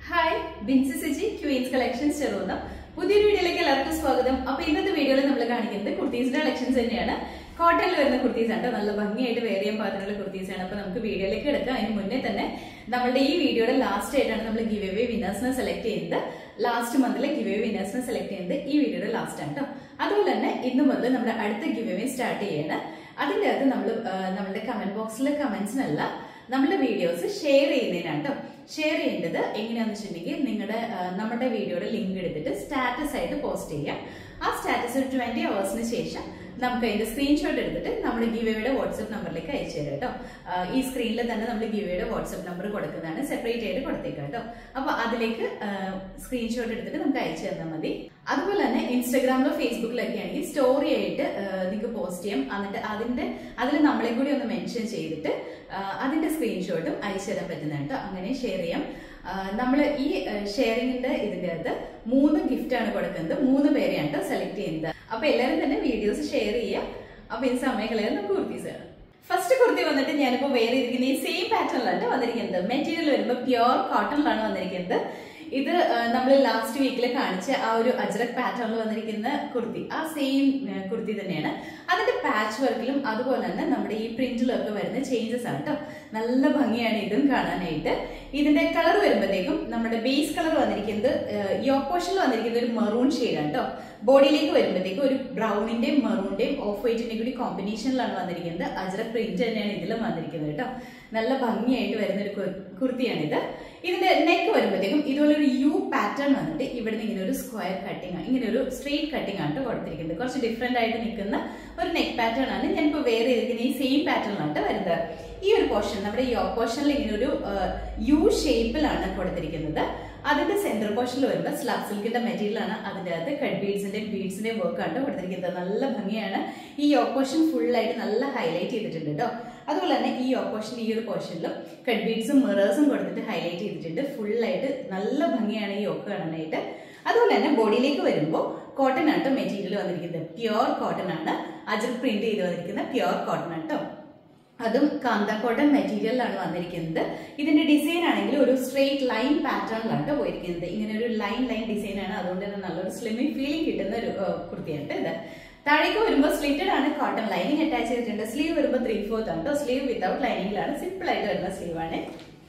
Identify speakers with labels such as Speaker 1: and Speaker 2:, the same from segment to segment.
Speaker 1: Hi Binsy Siji queens collections ചെറുപ്പം പുതിയൊരു വീഡിയോയിലേക്ക് എല്ലാവർക്കും സ്വാഗതം അപ്പൊ ഇന്നത്തെ വീഡിയോയിൽ നമ്മൾ കാണിക്കുന്നത് കുർത്തീസിന്റെ കളക്ഷൻസ് തന്നെയാണ് കോട്ടണിൽ വരുന്ന കുർത്തീസ് ആണ് ട്ടോ. നല്ല ഭംഗിയായിട്ട് വേറെ ചെയ്യാൻ പാകത്തിനുള്ള കുർത്തീസ് ആണ് അപ്പൊ നമുക്ക് വീഡിയോയിലേക്ക് എടുക്കാം അതിന് മുന്നേ തന്നെ നമ്മുടെ ഈ വീഡിയോയുടെ ലാസ്റ്റ് ആയിട്ടാണ് നമ്മൾ ഗിവ് അവേ വിന്നേഴ്സിനെ സെലക്ട് ചെയ്യുന്നത് ലാസ്റ്റ് മന്തിലെ ഗിവ് അവേ വിന്നേഴ്സിനെ സെലക്ട് ചെയ്യുന്നത് ഈ വീഡിയോയുടെ ലാസ്റ്റ് ആണ് കേട്ടോ അതുപോലെ തന്നെ ഇന്ന് മുതൽ നമ്മുടെ അടുത്ത ഗിവ് അവേ സ്റ്റാർട്ട് ചെയ്യാണ് അതിന്റെ അകത്ത് നമ്മൾ നമ്മുടെ കമന്റ് ബോക്സിലെ കമന്റ്സിനല്ല നമ്മുടെ വീഡിയോസ് ഷെയർ ചെയ്യുന്നതിനാണ് കേട്ടോ ഷെയർ ചെയ്യേണ്ടത് എങ്ങനെയാന്ന് വെച്ചിട്ടുണ്ടെങ്കിൽ നിങ്ങളുടെ നമ്മുടെ വീഡിയോയുടെ ലിങ്ക് എടുത്തിട്ട് സ്റ്റാറ്റസ് ആയിട്ട് പോസ്റ്റ് ചെയ്യാം ആ സ്റ്റാറ്റസ് ഒരു ട്വന്റി അവേഴ്സിന് ശേഷം നമുക്ക് അതിന്റെ സ്ക്രീൻഷോട്ട് എടുത്തിട്ട് നമ്മുടെ ഗിവയുടെ വാട്സ്ആപ്പ് നമ്പറിലേക്ക് അയച്ചു തരാം കേട്ടോ ആ, ഈ സ്ക്രീനിൽ തന്നെ നമ്മൾ ഗിവയുടെ വാട്സ്ആപ്പ് നമ്പർ കൊടുക്കുന്നതാണ് സെപ്പറേറ്റ് ആയിട്ട് കൊടുത്തേക്കാം കേട്ടോ അപ്പൊ അതിലേക്ക് സ്ക്രീൻഷോട്ട് എടുത്തിട്ട് നമുക്ക് അയച്ചു തന്നാൽ മതി അതുപോലെ തന്നെ ഇൻസ്റ്റാഗ്രാമിലോ ഫേസ്ബുക്കിലൊക്കെ ആണെങ്കിൽ സ്റ്റോറി ആയിട്ട് നിങ്ങൾക്ക് പോസ്റ്റ് ചെയ്യാം എന്നിട്ട് അതിന്റെ അതിൽ നമ്മളെ കൂടി ഒന്ന് മെൻഷൻ ചെയ്തിട്ട് ആ, അതിന്റെ സ്ക്രീൻഷോട്ടും അയച്ചു തരാൻ പറ്റുന്നതാണ് കേട്ടോ അങ്ങനെ ഷെയർ ചെയ്യാം നമ്മൾ ഈ ഷെയറിങ്ങിന്റെ ഇതിന്റെ അകത്ത് മൂന്ന് ഗിഫ്റ്റ് ആണ് കൊടുക്കുന്നത് മൂന്ന് പേരെയാണ് കേട്ടോ സെലക്ട് ചെയ്യുന്നത് അപ്പൊ എല്ലാവരും തന്നെ വീഡിയോസ് ഷെയർ ചെയ്യാം അപ്പൊ ഈ സമയം കളയാൻ നമുക്ക് കുർത്തീസ് ആണ് ഫസ്റ്റ് കുർത്തി വന്നിട്ട് ഞാനിപ്പോ വേറെ ഇരിക്കുന്ന ഈ സെയിം പാറ്റേണിലാണ് വന്നിരിക്കുന്നത് മെറ്റീരിയൽ വരുമ്പോൾ പ്യുവർ കോട്ടണിലാണ് വന്നിരിക്കുന്നത് ഇത് നമ്മൾ ലാസ്റ്റ് വീക്കിൽ കാണിച്ച ആ ഒരു അജ്രക് പാറ്റേണിൽ വന്നിരിക്കുന്ന കുർത്തി ആ സെയിം കുർത്തി തന്നെയാണ് അതിന്റെ പാച്ച് വർക്കിലും അതുപോലെ തന്നെ നമ്മുടെ ഈ പ്രിന്റിലും ഒക്കെ വരുന്ന ചേഞ്ചസ് ആണ് കേട്ടോ നല്ല ഭംഗിയാണ് ഇതും കാണാനായിട്ട് ഇതിന്റെ കളർ വരുമ്പോഴത്തേക്കും നമ്മുടെ ബേസ് കളർ വന്നിരിക്കുന്നത് ഈ ഓപ്പോഷനിൽ വന്നിരിക്കുന്നത് ഒരു മെറൂൺ ഷെയ്ഡാണ് കേട്ടോ ബോഡിയിലേക്ക് വരുമ്പോഴത്തേക്കും ഒരു ബ്രൗണിന്റെയും മെറൂണിന്റെയും ഓഫ് വൈറ്റിന്റെയും കൂടി കോമ്പിനേഷനിലാണ് വന്നിരിക്കുന്നത് അജ്രക് പ്രിന്റ് തന്നെയാണ് ഇതിലും വന്നിരിക്കുന്നത് കേട്ടോ നല്ല ഭംഗിയായിട്ട് വരുന്ന ഒരു കു- കുർത്തിയാണിത് ഇതിന്റെ നെക്ക് വരുമ്പോഴത്തേക്കും ഇതുപോലെ ഒരു യു പാറ്റേൺ വന്നിട്ട് ഇവിടുന്ന് ഇങ്ങനെ ഒരു സ്ക്വയർ കട്ടിങ് ഇങ്ങനെ ഒരു സ്ട്രെയിറ്റ് കട്ടിങ് ആണ് ട്ടോ കൊടുത്തിരിക്കുന്നത് കുറച്ച് ഡിഫറെന്റ് ആയിട്ട് നിൽക്കുന്ന ഒരു നെക്ക് പാറ്റേൺ ആണ് ഞാനിപ്പോ വേറെ ഇരിക്കുന്ന ഈ സെയിം പാറ്റേൺ ആണ് ട്ടോ വരുന്നത് ഈ ഒരു പോർഷൻ നമ്മുടെ ഈ ഓപ്പോഷനിൽ ഇങ്ങനെ ഒരു യു ഷേപ്പിലാണ് കൊടുത്തിരിക്കുന്നത് അതിന്റെ സെന്റർ പോർഷനിൽ വരുമ്പോൾ സ്ലാബ് സിൽക്കിന്റെ മെറ്റീരിയൽ ആണ് അതിന്റെ അകത്ത് കട്ട് ബീഡ്സിന്റെ ബീഡ്സിന്റെ വർക്ക് ആണ് കൊടുത്തിരിക്കുന്നത് നല്ല ഭംഗിയാണ് ഈ ഓപ്പോഷൻ ഫുൾ ആയിട്ട് നല്ല ഹൈലൈറ്റ് ചെയ്തിട്ടുണ്ട് കേട്ടോ അതുപോലെ തന്നെ ഈ ഓപ്പോഷൻ ഈ ഒരു പോർഷനിലും കട്ട് ബീഡ്സും മിറേഴ്സും കൊടുത്തിട്ട് ഹൈലൈറ്റ് ചെയ്തിട്ടുണ്ട് ഫുൾ ആയിട്ട് നല്ല ഭംഗിയാണ് ഈ യോക്ക് കാണാനായിട്ട് അതുപോലെ തന്നെ ബോഡിയിലേക്ക് വരുമ്പോൾ കോട്ടൺ ആണ് മെറ്റീരിയൽ വന്നിരിക്കുന്നത് പ്യുവർ കോട്ടൺ ആണ് അജർ പ്രിന്റ് ചെയ്ത് വന്നിരിക്കുന്ന പ്യുവർ കോട്ടൺ ആണ് കേട്ടോ അതും കാന്ത കോട്ടൺ മെറ്റീരിയലിലാണ് വന്നിരിക്കുന്നത് ഇതിന്റെ ഡിസൈൻ ആണെങ്കിൽ ഒരു സ്ട്രെയിറ്റ് ലൈൻ പാറ്റേണിലാണ് ട്ടോ പോയിരിക്കുന്നത് ഇങ്ങനെ ഒരു ലൈൻ ലൈൻ ഡിസൈൻ ആണ് അതുകൊണ്ട് തന്നെ നല്ലൊരു സ്ലിമിങ് ഫീലിംഗ് കിട്ടുന്ന ഒരു ആ, കുർത്തിയാണ് ട്ടോ ഇത് താഴേക്ക് വരുമ്പോൾ സ്ലിറ്റഡ് ആണ് കോട്ടൺ ലൈനിങ് അറ്റാച്ച് ചെയ്തിട്ടുണ്ട് സ്ലീവ് വരുമ്പോൾ ത്രീ ഫോർത്ത് ആണ് കേട്ടോ സ്ലീവ് വിത്തൗട്ട് ലൈനിങ്ങിലാണ് സിമ്പിൾ ആയിട്ട് വരുന്ന സ്ലീവ് ആണ്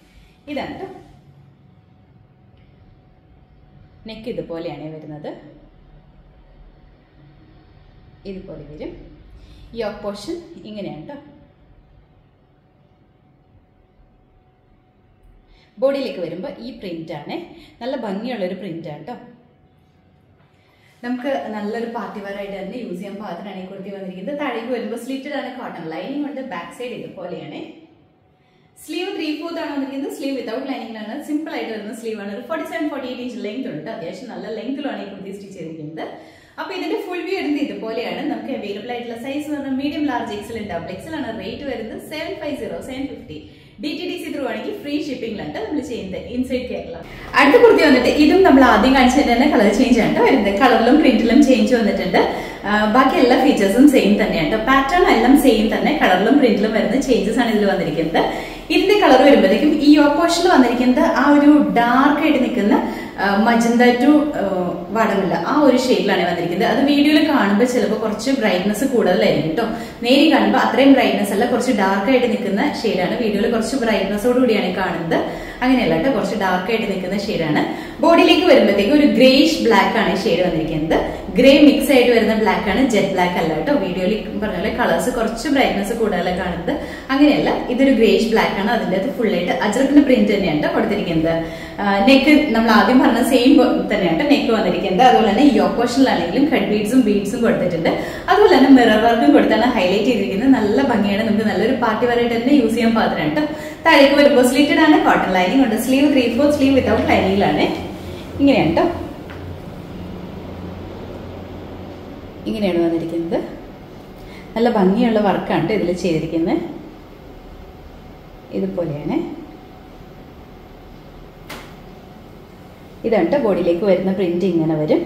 Speaker 1: ഇതാണ് കേട്ടോ നെക്ക് ഇതുപോലെയാണ് വരുന്നത് ഇതുപോലെ വരും ഈ ഓപ്പോഷൻ ഇങ്ങനെയാണ് കേട്ടോ ബോഡിയിലേക്ക് വരുമ്പോൾ ഈ പ്രിന്റ് ആണ് നല്ല ഭംഗിയുള്ള ഒരു പ്രിന്റ് ആണ് കേട്ടോ നമുക്ക് നല്ലൊരു പാർട്ടി വെയർ ആയിട്ട് തന്നെ യൂസ് ചെയ്യാൻ പാകത്തിനാണ് ഈ കുർത്തി വന്നിരിക്കുന്നത് താഴേക്ക് വരുമ്പോൾ സ്ലിറ്റഡ് ആണ് കോട്ടൺ ലൈനിങ് ഉണ്ട് ബാക്ക് സൈഡ് ഇതുപോലെയാണ് സ്ലീവ് ത്രീ ഫോർത്ത് ആണ് വന്നിരിക്കുന്നത് സ്ലീവ് വിതൗട്ട് ലൈനിങ്ങിലാണ് സിമ്പിൾ ആയിട്ട് വരുന്ന സ്ലീവ് ആണ് ഒരു forty seven forty eight inch length ഉണ്ട് അത്യാവശ്യം നല്ല ലെങ്ത്തിലാണ് ഈ കുർത്തി സ്റ്റിച്ച് ചെയ്തിരിക്കുന്നത് അപ്പൊ ഇതിന്റെ ഫുൾ വ്യൂ വരുന്നത് ഇതുപോലെയാണ് നമുക്ക് അവൈലബിൾ ആയിട്ടുള്ള സൈസ് പറഞ്ഞാൽ medium large XL double XL ആണ് റേറ്റ് വരുന്നത് seven five zero seven fifty D T D C through ആണെങ്കിൽ ഫ്രീ ഷിപ്പിംഗിലാണ് നമ്മൾ ചെയ്യുന്നത് ഇൻസൈഡ് കേരള അടുത്ത കുർത്തി വന്നിട്ട് ഇതും നമ്മൾ ആദ്യം കാണിച്ചത് തന്നെ കളർ ചേഞ്ച് ആണ് ട്ടോ വരുന്നത് കളറിലും പ്രിന്റിലും ചേഞ്ച് വന്നിട്ടുണ്ട് ആ, ബാക്കി എല്ലാ ഫീച്ചേഴ്സും സെയിം തന്നെയാണ് പാറ്റേൺ എല്ലാം സെയിം തന്നെ കളറിലും പ്രിന്റിലും വരുന്ന ചേഞ്ചസ് ആണ് ഇതിൽ വന്നിരിക്കുന്നത് ഇതിന്റെ കളർ വരുമ്പോഴത്തേക്കും ഈ ഓപ്പോഷനിൽ വന്നിരിക്കുന്നത് ആ ഒരു ഡാർക്ക് ആയിട്ട് നിൽക്കുന്ന മജന്ത ടു വടമില്ല ആ ഒരു ഷേപ്പിലാണ് വന്നിരിക്കുന്നത് അത് വീഡിയോയിൽ കാണുമ്പോൾ ചിലപ്പോൾ കുറച്ച് ബ്രൈറ്റ്നസ് കൂടുതലായിരിക്കും കേട്ടോ നേരി കാണുമ്പോൾ അത്രയും ബ്രൈറ്റ്നസ് അല്ല കുറച്ച് ഡാർക്ക് ആയിട്ട് നിൽക്കുന്ന ഷെയ്ഡാണ് വീഡിയോയിൽ കുറച്ച് ബ്രൈറ്റ്നസോട് കൂടിയാണ് ഈ കാണുന്നത് അങ്ങനെയല്ല കേട്ടോ കുറച്ച് ഡാർക്ക് ആയിട്ട് നിൽക്കുന്ന ഷെയ്ഡാണ് ബോഡിയിലേക്ക് വരുമ്പോഴത്തേക്ക് ഒരു ഗ്രേഷ് ബ്ലാക്ക് ആണ് ഈ ഷെയ്ഡ് വന്നിരിക്കുന്നത് ഗ്രേ മിക്സ് ആയിട്ട് വരുന്ന ബ്ലാക്ക് ആണ് ജെറ്റ് ബ്ലാക്ക് അല്ല കേട്ടോ വീഡിയോയിൽ പറഞ്ഞ പോലെ കളേഴ്സ് കുറച്ച് ബ്രൈറ്റ്നസ് കൂടുതലാണ് കാണുന്നത് അങ്ങനെയല്ല ഇതൊരു ഗ്രേഷ് ബ്ലാക്ക് ആണ് അതിന്റെ അത് ഫുൾ ആയിട്ട് അജറക്കിന്റെ പ്രിന്റ് തന്നെയാണ് ട്ടോ കൊടുത്തിരിക്കുന്നത് നെക്ക് നമ്മൾ ആദ്യം പറഞ്ഞ സെയിം തന്നെയാണ് നെക്ക് വന്നിരിക്കുന്നത് അതുപോലെ തന്നെ ഈ ഓപ്പോഷനിലാണെങ്കിലും കട്ട് ബീഡ്സും ബീഡ്സും കൊടുത്തിട്ടുണ്ട് അതുപോലെ തന്നെ മിറർ വർക്കും കൊടുത്താണ് ഹൈലൈറ്റ് ചെയ്തിരിക്കുന്നത് നല്ല ഭംഗിയാണ് നമുക്ക് നല്ലൊരു പാർട്ടി വെയറായിട്ട് തന്നെ യൂസ് ചെയ്യാൻ പാത്രമാണ് കേട്ടോ താഴേക്ക് വരുമ്പോൾ സ്ലിറ്റഡ് ആണ് കോട്ടൺ ലൈനിങ് ഉണ്ട് sleeve three four sleeve without ലൈനിങ്ങിലാണ് ഇങ്ങനെയാണ് കേട്ടോ ഇങ്ങനെയാണ് വന്നിരിക്കുന്നത് നല്ല ഭംഗിയുള്ള വർക്കാണ് കേട്ടോ ഇതിൽ ചെയ്തിരിക്കുന്നത് ഇതുപോലെയാണ് ഇതാണ് ട്ടോ ബോഡിയിലേക്ക് വരുന്ന പ്രിന്റ് ഇങ്ങനെ വരും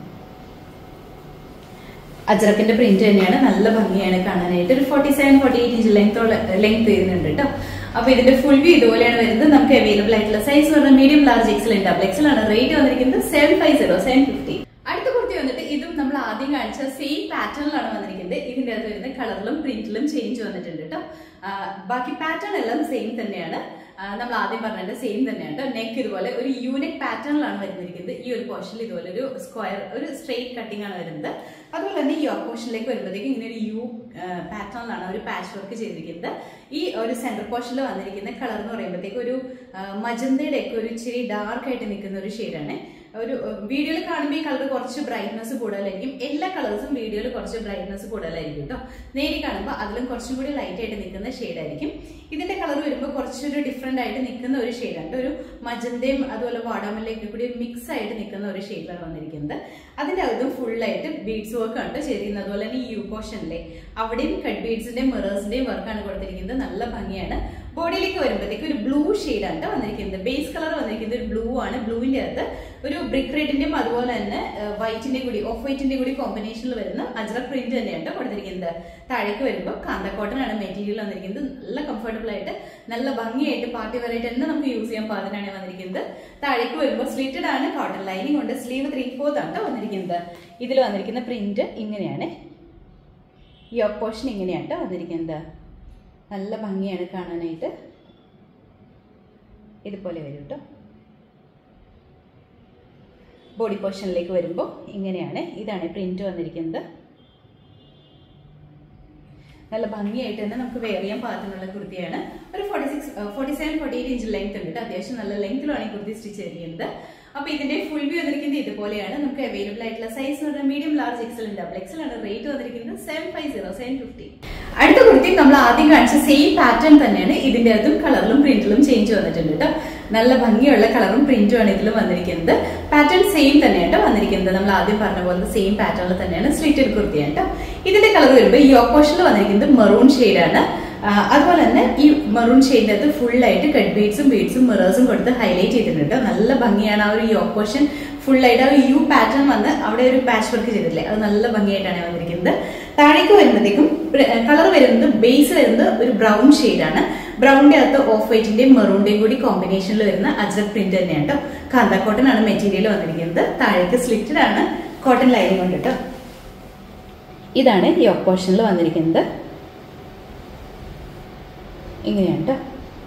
Speaker 1: അജ്രക്കിന്റെ പ്രിന്റ് തന്നെയാണ് നല്ല ഭംഗിയാണ് കാണാനായിട്ട് ഒരു forty seven forty eight inch ലെങ്ത്തോളം ലെങ്ത് വരുന്നുണ്ട് കേട്ടോ അപ്പൊ ഇതിന്റെ ഫുൾ വ്യൂ ഇതുപോലെയാണ് വരുന്നത് നമുക്ക് അവൈലബിൾ ആയിട്ടുള്ള സൈസ് പറഞ്ഞാൽ medium large XL double XL ആണ് റേറ്റ് വന്നിരിക്കുന്നത് seven five zero seven fifty അടുത്ത കുർത്തി വന്നിട്ട് ഇതും നമ്മൾ ആദ്യം കാണിച്ച സെയിം പാറ്റേണിലാണ് വന്നിരിക്കുന്നത് ഇതിന്റെ അകത്ത് വരുന്ന കളറിലും പ്രിന്റിലും ചേഞ്ച് വന്നിട്ടുണ്ട് കേട്ടോ ആ, ബാക്കി പാറ്റേൺ എല്ലാം സെയിം തന്നെയാണ് ആ, നമ്മൾ ആദ്യം പറഞ്ഞത് സെയിം തന്നെയാണ് കേട്ടോ നെക്ക് ഇതുപോലെ ഒരു യൂണിക് പാറ്റേണിലാണ് വരുന്നിരിക്കുന്നത് ഈ ഒരു പോർഷനിൽ ഇതുപോലെ ഒരു സ്ക്വയർ ഒരു സ്ട്രെയിറ്റ് കട്ടിംഗ് ആണ് വരുന്നത് അതുപോലെ തന്നെ ഈ പോർഷനിലേക്ക് വരുമ്പോഴത്തേക്കും ഇങ്ങനെ ഒരു യു പാറ്റേണിലാണ് ഒരു പാച്ച് വർക്ക് ചെയ്തിരിക്കുന്നത് ഈ ഒരു സെന്റർ പോർഷനിൽ വന്നിരിക്കുന്ന കളർ എന്ന് പറയുമ്പോഴത്തേക്ക് ഒരു മജന്തയുടെ ഒക്കെ ഒരു ഇച്ചിരി ഡാർക്ക് ആയിട്ട് നിൽക്കുന്ന ഒരു ഷെയ്ഡാണ് ഒരു വീഡിയോയിൽ കാണുമ്പോൾ ഈ കളർ കുറച്ച് ബ്രൈറ്റ്നസ് കൂടുതലായിരിക്കും എല്ലാ കളേഴ്സും വീഡിയോയിൽ കുറച്ച് ബ്രൈറ്റ്നസ് കൂടുതലായിരിക്കും കേട്ടോ നേരി കാണുമ്പോൾ അതിലും കുറച്ചും കൂടി ലൈറ്റ് ആയിട്ട് നിൽക്കുന്ന ഷെയ്ഡായിരിക്കും ഇതിന്റെ കളർ വരുമ്പോൾ കുറച്ചൊരു ഡിഫറെന്റ് ആയിട്ട് നിൽക്കുന്ന ഒരു ഷെയ്ഡാണ് ഒരു മജന്തയും അതുപോലെ വാടാമല്ലയൊക്കെ കൂടി മിക്സ് ആയിട്ട് നിൽക്കുന്ന ഒരു ഷെയ്ഡിലാണ് വന്നിരിക്കുന്നത് അതിന്റെ അകത്തും ഫുള്ളായിട്ട് ബീഡ്സ് വർക്ക് ആണ് ചെയ്തിരിക്കുന്നത് അതുപോലെ തന്നെ ഈ യു പോർഷനിലെ അവിടെയും കട്ട് ബീഡ്സിന്റെയും മിറേഴ്സിന്റെയും വർക്കാണ് കൊടുത്തിരിക്കുന്നത് നല്ല ഭംഗിയാണ് ബോഡിയിലേക്ക് വരുമ്പോഴത്തേക്ക് ഒരു ബ്ലൂ ഷെയ്ഡാണ് ട്ടോ വന്നിരിക്കുന്നത് ബേസ് കളർ വന്നിരിക്കുന്നത് ഒരു ബ്ലൂ ആണ് ബ്ലൂവിന്റെ അകത്ത് ഒരു ബ്രിക്ക് റെഡിന്റെയും അതുപോലെ തന്നെ വൈറ്റിന്റെ കൂടി ഓഫ് വൈറ്റിന്റെ കൂടി കോമ്പിനേഷനിൽ വരുന്ന അജ്രക് പ്രിന്റ് തന്നെയാണ് ട്ടോ കൊടുത്തിരിക്കുന്നത് താഴേക്ക് വരുമ്പോൾ കാന്തക്കോട്ടൺ ആണ് മെറ്റീരിയൽ വന്നിരിക്കുന്നത് നല്ല കംഫർട്ടബിൾ ആയിട്ട് നല്ല ഭംഗിയായിട്ട് പാർട്ടി വെയർ ആയിട്ട് തന്നെ നമുക്ക് യൂസ് ചെയ്യാൻ പാകത്തിനാണ് വന്നിരിക്കുന്നത് താഴേക്ക് വരുമ്പോൾ സ്ലിറ്റഡ് ആണ് കോട്ടൺ ലൈനിങ് കൊണ്ട് സ്ലീവ് ത്രീ ഫോർത്ത് ആണ് ട്ടോ വന്നിരിക്കുന്നത് ഇതിൽ വന്നിരിക്കുന്ന പ്രിന്റ് ഇങ്ങനെയാണ് ഈ ഓപ്പോഷൻ ഇങ്ങനെയാണ് ട്ടോ വന്നിരിക്കുന്നത് നല്ല ഭംഗിയാണ് കാണാനായിട്ട് ഇതുപോലെ വരും കേട്ടോ ബോഡി പോർഷനിലേക്ക് വരുമ്പോൾ ഇങ്ങനെയാണ് ഇതാണ് പ്രിന്റ് വന്നിരിക്കുന്നത് നല്ല ഭംഗിയായിട്ട് തന്നെ നമുക്ക് വെയർ ചെയ്യാൻ പാകത്തിനുള്ള കുർത്തിയാണ് ഒരു forty six forty seven forty eight inch length ഉണ്ട് കേട്ടോ. അത്യാവശ്യം നല്ല ലെങ്ത്തിലാണ് ഈ കുർത്തി സ്റ്റിച്ച് ചെയ്തിരിക്കുന്നത് അപ്പൊ ഇതിന്റെ ഫുൾ വ്യൂ വന്നിരിക്കുന്നത് ഇതുപോലെയാണ് നമുക്ക് അവൈലബിൾ ആയിട്ടുള്ള സൈസ് എന്ന് പറഞ്ഞാൽ medium large XL double XL ആണ് റേറ്റ് വന്നിരിക്കുന്നത് seven five zero seven fifty അടുത്ത കുർത്തി നമ്മൾ ആദ്യം കാണിച്ച സെയിം പാറ്റേൺ തന്നെയാണ് ഇതിന്റെ അകത്തും കളറിലും പ്രിന്റിലും ചേഞ്ച് വന്നിട്ടുണ്ട് കേട്ടോ നല്ല ഭംഗിയുള്ള കളറും പ്രിന്റും ആണ് ഇതിലും വന്നിരിക്കുന്നത് പാറ്റേൺ സെയിം തന്നെയാണ് ട്ടോ വന്നിരിക്കുന്നത് നമ്മൾ ആദ്യം പറഞ്ഞ പോലെ സെയിം പാറ്റേണിൽ തന്നെയാണ് സ്ലിറ്റഡ് കുർത്തിയാണ് കേട്ടോ ഇതിന്റെ കളർ വരുമ്പോൾ ഈ ഓപ്പോഷനിൽ വന്നിരിക്കുന്നത് മെറൂൺ ആണ് അതുപോലെ തന്നെ ഈ മെറൂൺ ഷെയ്ഡിന്റെ അകത്ത് ഫുൾ ആയിട്ട് കട്ട് ബീഡ്സും ബീഡ്സും മിറേഴ്സും കൊടുത്ത് ഹൈലൈറ്റ് ചെയ്തിട്ടുണ്ട് ട്ടോ. നല്ല ഭംഗിയാണ് ആ ഒരു ഈ ഓപ്പോഷൻ ഫുൾ ആയിട്ട് ആ ഒരു യു പാറ്റേൺ വന്ന് അവിടെ ഒരു പാച്ച് വർക്ക് ചെയ്തിട്ടില്ലേ അത് നല്ല ഭംഗിയായിട്ടാണ് വന്നിരിക്കുന്നത് താഴേക്ക് വരുമ്പോഴത്തേക്കും കളർ വരുന്നത് ബേസ് വരുന്നത് ഒരു ബ്രൗൺ ആണ് ബ്രൗണിന്റെ അകത്ത് ഓഫ് വൈറ്റിന്റെയും മെറൂണിന്റെയും കൂടി കോമ്പിനേഷനിൽ വരുന്ന അജ്രക് പ്രിന്റ് തന്നെയാണ് കേട്ടോ കാന്ത കോട്ടൺ ആണ് മെറ്റീരിയൽ വന്നിരിക്കുന്നത് താഴേക്ക് സ്ലിറ്റഡ് ആണ് കോട്ടൺ ലൈനിങ് കൊണ്ട് കേട്ടോ ഇതാണ് ഈ ഓപ്പോഷനിൽ വന്നിരിക്കുന്നത് ഇങ്ങനെയാണ് ട്ടോ.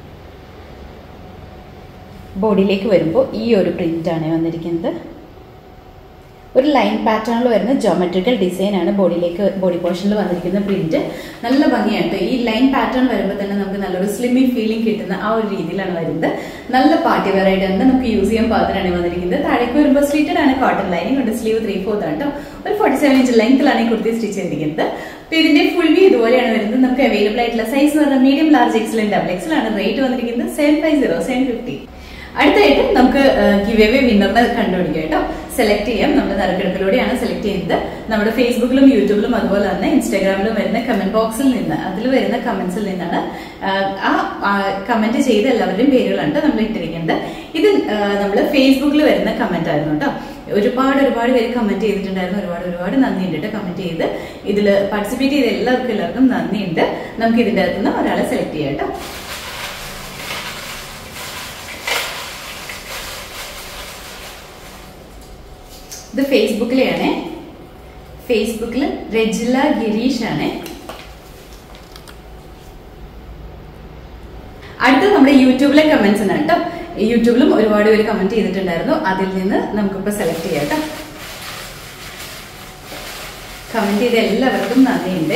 Speaker 1: ബോഡിയിലേക്ക് വരുമ്പോൾ ഈ ഒരു പ്രിന്റാണ് വന്നിരിക്കുന്നത് ഒരു ലൈൻ പാറ്റേണിൽ വരുന്ന ജോമെട്രിക്കൽ ഡിസൈൻ ആണ് ബോഡിയിലേക്ക് ബോഡി പോർഷനിൽ വന്നിരിക്കുന്ന പ്രിന്റ് നല്ല ഭംഗിയായിട്ട് ഈ ലൈൻ പാറ്റേൺ വരുമ്പോൾ തന്നെ നമുക്ക് നല്ലൊരു സ്ലിമ്മി ഫീലിംഗ് കിട്ടുന്ന ആ ഒരു രീതിയിലാണ് വരുന്നത് നല്ല പാർട്ടി വെയർ ആയിട്ട് തന്നെ നമുക്ക് യൂസ് ചെയ്യാൻ പാകത്തിനാണ് വന്നിരിക്കുന്നത് താഴേക്ക് വരുമ്പോൾ സ്ലിറ്റഡ് ആണ് കോട്ടൺ ലൈനിങ് കൊണ്ട് സ്ലീവ് ത്രീ ഫോർത്ത് ആണ് കേട്ടോ ഒരു ഫോർട്ടി സെവൻ ഇഞ്ച് ലെങ്ത്തിലാണ് ഈ കുർത്തി സ്റ്റിച്ച് ചെയ്തിരിക്കുന്നത് അപ്പൊ ഇതിന്റെ ഫുൾ വ്യൂ ഇതുപോലെയാണ് വരുന്നത് നമുക്ക് അവൈലബിൾ ആയിട്ടുള്ള സൈസ് എന്ന് പറഞ്ഞാൽ medium large XL double XL ആണ് റേറ്റ് വന്നിരിക്കുന്നത് seven five zero seven fifty അടുത്തായിട്ട് നമുക്ക് ഗിവ് എവേ വിന്നറിനെ കണ്ടുപിടിക്കാം കേട്ടോ സെലക്ട് ചെയ്യാം നമ്മൾ നറുക്കെടുപ്പിലൂടെയാണ് സെലക്ട് ചെയ്യുന്നത് നമ്മുടെ ഫേസ്ബുക്കിലും യൂട്യൂബിലും അതുപോലെ തന്നെ ഇൻസ്റ്റാഗ്രാമിലും വരുന്ന കമന്റ് ബോക്സിൽ നിന്ന് അതിൽ വരുന്ന കമന്റ്സിൽ നിന്നാണ് ആ കമന്റ് ചെയ്ത എല്ലാവരുടെയും പേരുകളാണ് ട്ടോ നമ്മൾ ഇട്ടിരിക്കുന്നത് ഇത് നമ്മൾ ഫേസ്ബുക്കിൽ വരുന്ന കമന്റ് ആയിരുന്നു കേട്ടോ ഒരുപാട് ഒരുപാട് പേര് കമന്റ് ചെയ്തിട്ടുണ്ടായിരുന്നു ഒരുപാട് ഒരുപാട് നന്ദിയുണ്ട് കേട്ടോ കമന്റ് ചെയ്ത് ഇതിൽ പാർട്ടിസിപ്പേറ്റ് ചെയ്ത എല്ലാവർക്കും എല്ലാവർക്കും നന്ദിയുണ്ട് നമുക്ക് ഇതിന്റെ അകത്തുനിന്ന് ഒരാളെ സെലക്ട് ചെയ്യാം കേട്ടോ ഇത് ഫേസ്ബുക്കിലെയാണ് ഫേസ്ബുക്കിൽ രജില ഗിരീഷ് ആണ് അടുത്തത് നമ്മുടെ യൂട്യൂബിലെ കമന്റ്സ് ആണ് കേട്ടോ യൂട്യൂബിലും ഒരുപാട് പേര് കമന്റ് ചെയ്തിട്ടുണ്ടായിരുന്നു അതിൽ നിന്ന് നമുക്കിപ്പോ സെലക്ട് ചെയ്യാം കേട്ടോ കമന്റ് ചെയ്ത എല്ലാവർക്കും നന്ദിയുണ്ട്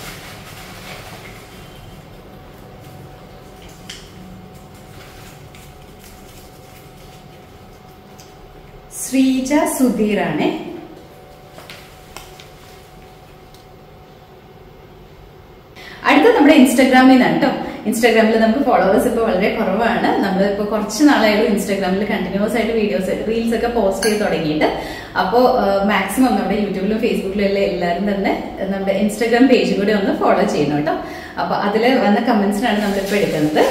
Speaker 1: ശ്രീജ സുധീറാണ് അടുത്ത നമ്മുടെ ഇൻസ്റ്റാഗ്രാമിൽ നിന്നാണ് കേട്ടോ ഇൻസ്റ്റാഗ്രാമിൽ നമുക്ക് ഫോളോവേഴ്സ് ഇപ്പോൾ വളരെ കുറവാണ് നമ്മൾ ഇപ്പോൾ കുറച്ച് നാളായാലും ഇൻസ്റ്റാഗ്രാമിൽ കണ്ടിന്യൂസ് ആയിട്ട് വീഡിയോസ് റീൽസ് ഒക്കെ പോസ്റ്റ് ചെയ്ത് തുടങ്ങിയിട്ട് അപ്പോൾ മാക്സിമം നമ്മുടെ യൂട്യൂബിലും ഫേസ്ബുക്കിലും എല്ലാം എല്ലാവരും തന്നെ നമ്മുടെ ഇൻസ്റ്റാഗ്രാം പേജും കൂടി ഒന്ന് ഫോളോ ചെയ്യണം കേട്ടോ അപ്പോൾ അതിൽ വന്ന കമന്റ്സിനാണ് നമ്മളിപ്പോൾ എടുക്കുന്നത്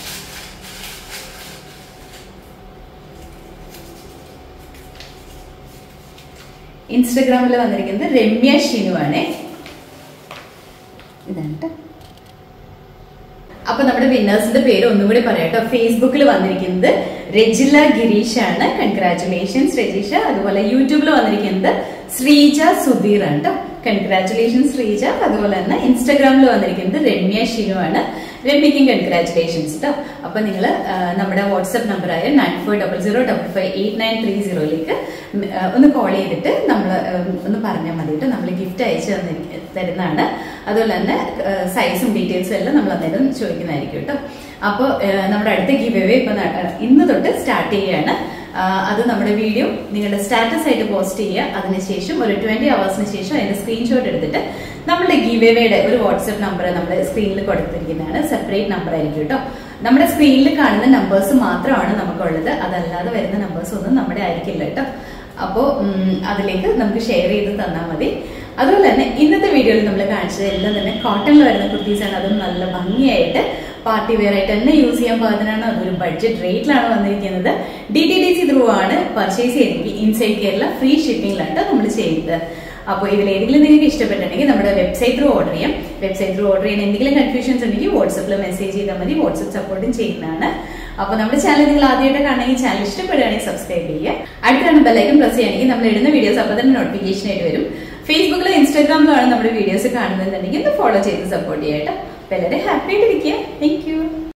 Speaker 1: ഇൻസ്റ്റഗ്രാമിൽ വന്നിരിക്കുന്നത് രമ്യ ഷിനു ആണ് ഇതാണ് ട്ടോ. അപ്പൊ നമ്മുടെ നമ്മുടെ വിന്നേഴ്സിന്റെ പേര് ഒന്നുകൂടി പറയാം കേട്ടോ ഫേസ്ബുക്കിൽ വന്നിരിക്കുന്നത് രജില ഗിരീഷ് ആണ് കൺഗ്രാറ്റുലേഷൻസ് രജിഷ അതുപോലെ യൂട്യൂബിൽ വന്നിരിക്കുന്നത് ശ്രീജ സുധീർ ആണ് കേട്ടോ കൺഗ്രാറ്റുലേഷൻസ് ശ്രീജ അതുപോലെ തന്നെ ഇൻസ്റ്റാഗ്രാമിൽ വന്നിരിക്കുന്നത് രമ്യ ഷിനു ആണ് രമ്യക്കും കൺഗ്രാറ്റുലേഷൻസ് കേട്ടോ അപ്പൊ നിങ്ങൾ നമ്മുടെ വാട്സ്ആപ്പ് നമ്പറായ nine four double zero double five eight nine three സീറോയിലേക്ക് ഒന്ന് കോൾ ചെയ്തിട്ട് നമ്മൾ ഒന്ന് പറഞ്ഞാൽ മതി കേട്ടോ നമ്മൾ ഗിഫ്റ്റ് അയച്ചു തന്നിരിക്ക- തരുന്നതാണ് അതുപോലെ തന്നെ സൈസും ഡീറ്റെയിൽസും എല്ലാം നമ്മൾ അന്നേരം ചോദിക്കുന്നതായിരിക്കും കേട്ടോ അപ്പോൾ നമ്മുടെ അടുത്ത ഗിവ് അവേ ഇപ്പൊ ന- ഇന്ന് തൊട്ട് സ്റ്റാർട്ട് ചെയ്യുകയാണ് ആ, അത് നമ്മുടെ വീഡിയോ നിങ്ങളുടെ സ്റ്റാറ്റസ് ആയിട്ട് പോസ്റ്റ് ചെയ്യുക അതിനുശേഷം ഒരു ട്വന്റി അവേഴ്സിന് ശേഷം അതിന്റെ സ്ക്രീൻഷോട്ട് എടുത്തിട്ട് നമ്മുടെ ഗീവേവയുടെ ഒരു വാട്സ്ആപ്പ് നമ്പർ നമ്മുടെ സ്ക്രീനിൽ കൊടുത്തിരിക്കുന്നതാണ് സെപ്പറേറ്റ് നമ്പർ ആയിരിക്കും കേട്ടോ നമ്മുടെ സ്ക്രീനിൽ കാണുന്ന നമ്പേഴ്സ് മാത്രമാണ് നമുക്കുള്ളത് അതല്ലാതെ വരുന്ന നമ്പേഴ്സ് ഒന്നും നമ്മുടെ ആയിരിക്കില്ല കേട്ടോ അപ്പോൾ അതിലേക്ക് നമുക്ക് ഷെയർ ചെയ്ത് തന്നാൽ മതി അതുപോലെ തന്നെ ഇന്നത്തെ വീഡിയോയിൽ നമ്മൾ കാണിച്ചത് എല്ലാം തന്നെ കോട്ടണിൽ വരുന്ന കുർത്തീസാണ് അതും നല്ല ഭംഗിയായിട്ട് പാർട്ടി വെയർ ആയിട്ട് തന്നെ യൂസ് ചെയ്യാൻ പാകത്തിനാണ് അതൊരു ബഡ്ജറ്റ് റേറ്റിലാണ് വന്നിരിക്കുന്നത് D T D C through ആണ് പർച്ചേസ് ചെയ്തെങ്കിൽ ഇൻസൈഡ് കേരള ഫ്രീ ഷിപ്പിംഗിലാണ് നമ്മൾ ചെയ്യുന്നത് അപ്പോൾ ഇതിൽ ഏതെങ്കിലും നിങ്ങൾക്ക് ഇഷ്ടപ്പെട്ടിട്ടുണ്ടെങ്കിൽ നമ്മുടെ വെബ്സൈറ്റ് ത്രൂ ഓർഡർ ചെയ്യാം വെബ്സൈറ്റ് ത്രൂ ഓർഡർ ചെയ്യാൻ എന്തെങ്കിലും കൺഫ്യൂഷൻസ് ഉണ്ടെങ്കിൽ വാട്സപ്പിൽ മെസ്സേജ് ചെയ്താൽ മതി വാട്സപ്പ് സപ്പോർട്ടും ചെയ്യുന്നതാണ് അപ്പോൾ നമ്മുടെ ചാനൽ നിങ്ങൾ ആദ്യമായിട്ട് കാണണമെങ്കിൽ ചാനൽ ഇഷ്ടപ്പെടുകയാണെങ്കിൽ സബ്സ്ക്രൈബ് ചെയ്യുക അടുത്താണ് ബെല്ലൈക്കൻ പ്രസ് ചെയ്യുകയാണെങ്കിൽ നമ്മൾ ഇടുന്ന വീഡിയോസ് അപ്പോൾ തന്നെ നോട്ടിഫിക്കേഷൻ ആയിട്ട് വരും ഫേസ്ബുക്കിലും ഇൻസ്റ്റാഗ്രാമിലുമാണ് നമ്മുടെ വീഡിയോസ് കാണുന്നതെന്നുണ്ടെങ്കിൽ ഒന്ന് ഫോളോ ചെയ്ത് സപ്പോർട്ട് ചെയ്യാം കേട്ടോ അപ്പോൾ എല്ലാവരും ഹാപ്പി ആയിട്ടിരിക്കുക താങ്ക് യു